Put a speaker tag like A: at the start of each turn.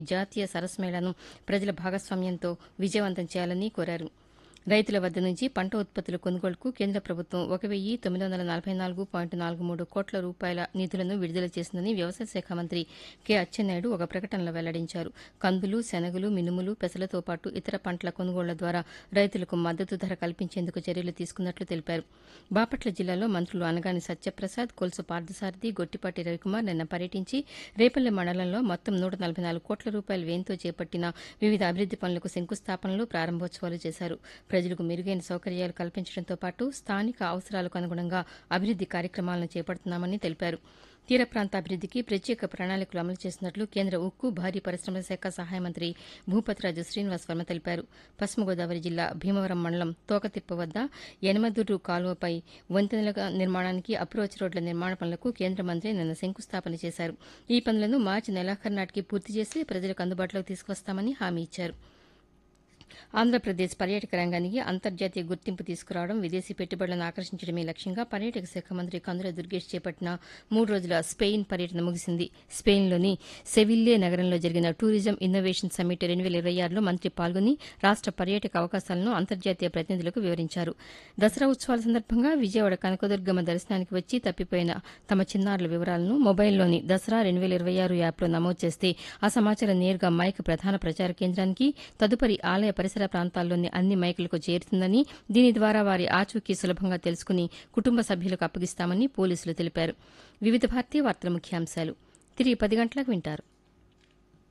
A: జాతీయ సరస్ మేళాను ప్రజల భాగస్వామ్యంతో విజయవంతం చేయాలని కోరారు రైతుల వద్ద నుంచి పంట ఉత్పత్తుల కొనుగోలుకు కేంద్ర ప్రభుత్వం ఒక వెయ్యి తొమ్మిది వందల నలభై నాలుగు పాయింట్ నాలుగు మూడు కోట్ల రూపాయల నిధులను విడుదల చేసిందని వ్యవసాయ శాఖ మంత్రి కె అచ్చెన్నాయుడు ఒక ప్రకటనలో వెల్లడించారు కందులు శనగలు మినుములు పెసలతో పాటు ఇతర పంటల కొనుగోళ్ల ద్వారా రైతులకు మద్దతు ధర కల్పించేందుకు చర్యలు తీసుకున్నట్లు తెలిపారు బాపట్ల జిల్లాలో మంత్రులు అనగాని సత్యప్రసాద్ కొలుసు పార్థసారథి గొట్టిపాటి రవికుమార్ నిన్న పర్యటించి రేపల్లె మండలంలో మొత్తం నూట నలభై నాలుగు కోట్ల రూపాయల వ్యయంతో చేపట్టిన వివిధ అభివృద్ది పనులకు శంకుస్థాపనలు ప్రారంభోత్సవాలు చేశారు ప్రజలకు మెరుగైన సౌకర్యాలు కల్పించడంతో పాటు స్థానిక అవసరాలకు అనుగుణంగా అభివృద్ది కార్యక్రమాలను చేపడుతున్నామని తెలిపారు తీర ప్రాంత అభివృద్దికి ప్రత్యేక ప్రణాళికలు అమలు చేస్తున్నట్లు కేంద్ర ఉక్కు భారీ పరిశ్రమల శాఖ సహాయ మంత్రి భూపతిరాజు శ్రీనివాస్ వర్మ తెలిపారు పశ్చిమ గోదావరి జిల్లా భీమవరం మండలం తోకతిప్ప వద్ద యనమదుర్రు కాలువపై వంతెనల నిర్మాణానికి అప్రోచ్ రోడ్ల నిర్మాణ పనులకు కేంద్ర మంత్రి నిన్న శంకుస్థాపన చేశారు ఈ పనులను మార్చి నెలాఖరు నాటికి పూర్తి చేసి ప్రజలకు అందుబాటులోకి తీసుకువస్తామని హామీ ఇచ్చారు ఆంధ్రప్రదేశ్ పర్యాటక రంగానికి అంతర్జాతీయ గుర్తింపు తీసుకురావడం విదేశీ పెట్టుబడులను ఆకర్షించడమే లక్ష్యంగా పర్యాటక శాఖ మంత్రి కందుల దుర్గేష్ చేపట్టిన మూడు రోజుల స్పెయిన్ పర్యటన ముగిసింది స్పెయిన్లోని సెవిల్లే నగరంలో జరిగిన టూరిజం ఇన్నోవేషన్ సమ్మిట్ రెండు వేల ఇరవై ఆరులో మంత్రి పాల్గొని రాష్ట పర్యాటక అవకాశాలను అంతర్జాతీయ ప్రతినిధులకు వివరించారు దసరా ఉత్సవాల సందర్భంగా విజయవాడ కనకదుర్గమ్మ దర్శనానికి వచ్చి తప్పిపోయిన తమ చిన్నారుల వివరాలను మొబైల్లోని దసరా రెండు వేల ఇరవై ఆరు యాప్లో నమోదు చేస్తే ఆ సమాచారం నేరుగా మైక్ ప్రధాన ప్రచార కేంద్రానికి తదుపరి ఆలయ పరిసర ప్రాంతాల్లోని అన్ని మైకులకు చేరుతుందని దీని ద్వారా వారి ఆచూకీ సులభంగా తెలుసుకుని కుటుంబ సభ్యులకు అప్పగిస్తామని పోలీసులు తెలిపారు వివిధ భారతీయ వార్తల ముఖ్యాంశాలు తిరిగి పది గంటలకు వింటారు